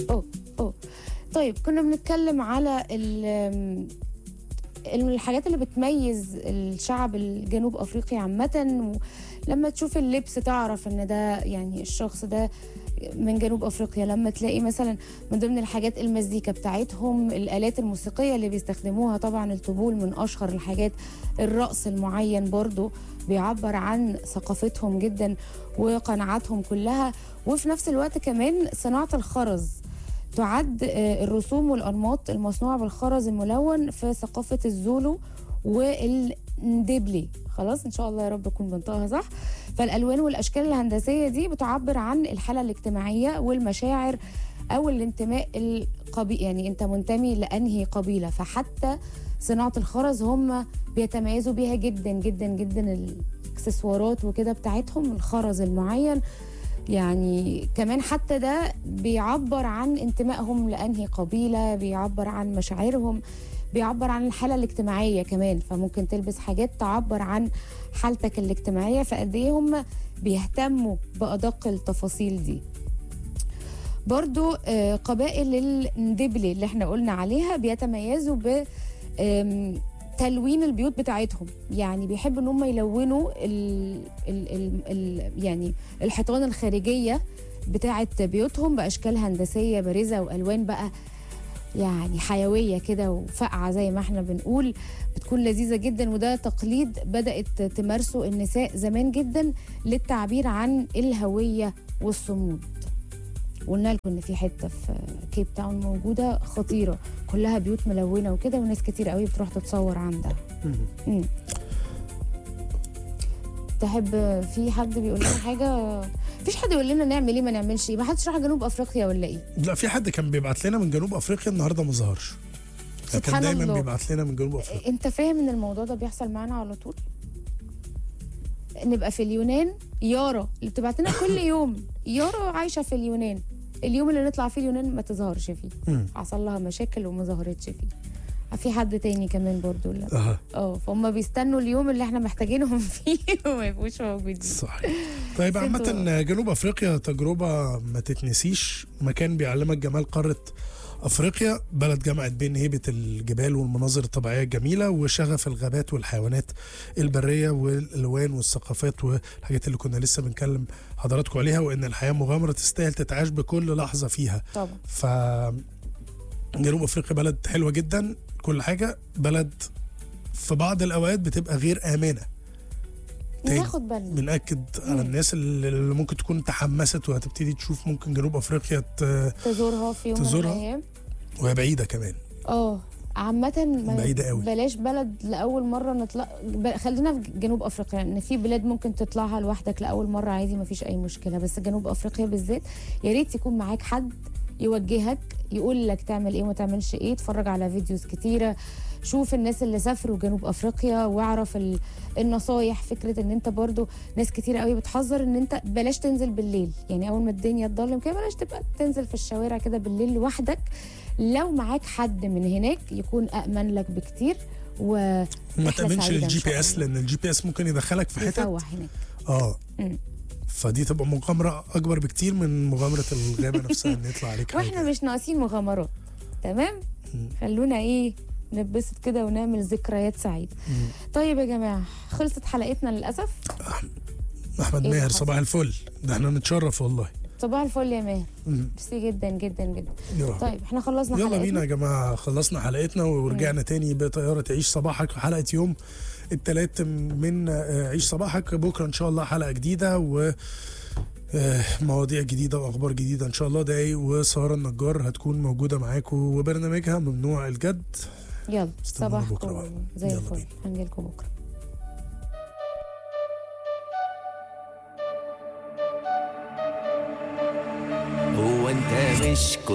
اوه اوه طيب كنا بنتكلم على ال- الحاجات اللي بتميز الشعب الجنوب افريقي عامه ولما تشوف اللبس تعرف ان ده يعني الشخص ده من جنوب افريقيا لما تلاقي مثلا من ضمن الحاجات المزيكا بتاعتهم الالات الموسيقيه اللي بيستخدموها طبعا الطبول من اشهر الحاجات الرقص المعين برضو بيعبر عن ثقافتهم جدا وقناعاتهم كلها وفي نفس الوقت كمان صناعه الخرز تعد آه، الرسوم والانماط المصنوعه بالخرز الملون في ثقافه الزولو والندبلي خلاص ان شاء الله يا رب اكون بنطقها صح فالالوان والاشكال الهندسيه دي بتعبر عن الحاله الاجتماعيه والمشاعر او الانتماء القبي يعني انت منتمي لانهي قبيله فحتى صناعه الخرز هم بيتميزوا بيها جدا جدا جدا الاكسسوارات وكده بتاعتهم الخرز المعين يعني كمان حتى ده بيعبر عن انتمائهم لانهي قبيله بيعبر عن مشاعرهم بيعبر عن الحاله الاجتماعيه كمان فممكن تلبس حاجات تعبر عن حالتك الاجتماعيه فقد ايه هم بيهتموا بادق التفاصيل دي برضو آه، قبائل الندبلي اللي احنا قلنا عليها بيتميزوا ب آم، تلوين البيوت بتاعتهم يعني بيحبوا ان هم يلونوا ال ال ال ال يعني الحيطان الخارجيه بتاعه بيوتهم باشكال هندسيه بارزه والوان بقى يعني حيويه كده وفقعه زي ما احنا بنقول بتكون لذيذه جدا وده تقليد بدات تمارسه النساء زمان جدا للتعبير عن الهويه والصمود قلنا لكم ان في حته في كيب تاون موجوده خطيره كلها بيوت ملونه وكده وناس كتير قوي بتروح تتصور عندها مم. تحب في حد بيقول لنا حاجه مفيش حد يقول لنا نعمل ايه ما نعملش ايه ما حدش راح جنوب افريقيا ولا ايه لا في حد كان بيبعت لنا من جنوب افريقيا النهارده ما ظهرش كان سبحان دايما الله. بيبعت لنا من جنوب افريقيا انت فاهم ان الموضوع ده بيحصل معانا على طول نبقى في اليونان يارا اللي بتبعت لنا كل يوم يارا عايشه في اليونان اليوم اللي نطلع فيه اليونان ما تظهرش فيه مم. حصل لها مشاكل وما ظهرتش فيه في حد تاني كمان برضو لا اها اه فهم بيستنوا اليوم اللي احنا محتاجينهم فيه وما يبقوش موجودين صحيح طيب بس انتوا- عامة جنوب افريقيا تجربة ما تتنسيش مكان بيعلمك جمال قارة افريقيا بلد جمعت بين هيبة الجبال والمناظر الطبيعية الجميلة وشغف الغابات والحيوانات البرية والالوان والثقافات والحاجات اللي كنا لسه بنكلم حضراتكم عليها وان الحياة مغامرة تستاهل تتعاش بكل لحظة فيها طبعا ف جنوب افريقيا بلد حلوة جدا كل حاجة بلد في بعض الاوقات بتبقى غير امنة تاني. ناخد بالنا بنأكد على الناس اللي اللي ممكن تكون تحمست وهتبتدي تشوف ممكن جنوب افريقيا ت- تزورها في يوم تزورها؟ من الايام وهي بعيده كمان اه عامة ما- بعيدة قوي. بلاش بلد لأول مرة نطلع ب- خلينا في جنوب أفريقيا لأن في بلاد ممكن تطلعها لوحدك لأول مرة عادي ما فيش أي مشكلة بس جنوب أفريقيا بالذات يا ريت يكون معاك حد يوجهك يقول لك تعمل إيه وما تعملش إيه اتفرج على فيديوز كتيرة شوف الناس اللي سافروا جنوب افريقيا واعرف ال- النصايح فكره ان انت برضو ناس كتير قوي بتحذر ان انت بلاش تنزل بالليل يعني اول ما الدنيا تضلم كده بلاش تبقى تنزل في الشوارع كده بالليل لوحدك لو معاك حد من هناك يكون امن لك بكتير و ما رحلة تامنش سعيدة إن للجي شاء بي اس الله. لان الجي بي اس ممكن يدخلك في حتت يسوح هناك اه مم. فدي تبقى مغامره اكبر بكتير من مغامره الغابه نفسها ان يطلع عليك واحنا حاجه مش ناقصين مغامرات تمام خلونا ايه نتبسط كده ونعمل ذكريات سعيده طيب يا جماعه خلصت حلقتنا للاسف احمد إيه ماهر اللي صباح الفل ده احنا نتشرف والله صباح الفل يا ماهر مم. ميرسي جدا جدا جدا يلا. طيب احنا خلصنا يلا حلقتنا. بينا يا جماعه خلصنا حلقتنا ورجعنا تاني بطياره عيش صباحك حلقه يوم التلات من آه، عيش صباحك بكره ان شاء الله حلقه جديده و آه، مواضيع جديده واخبار جديده ان شاء الله داي وساره النجار هتكون موجوده معاكم وبرنامجها ممنوع الجد يلا استنونا صباحكم بكرة بقى. زي يلا الفل بينا. هنجيلكم بكره هو انت مش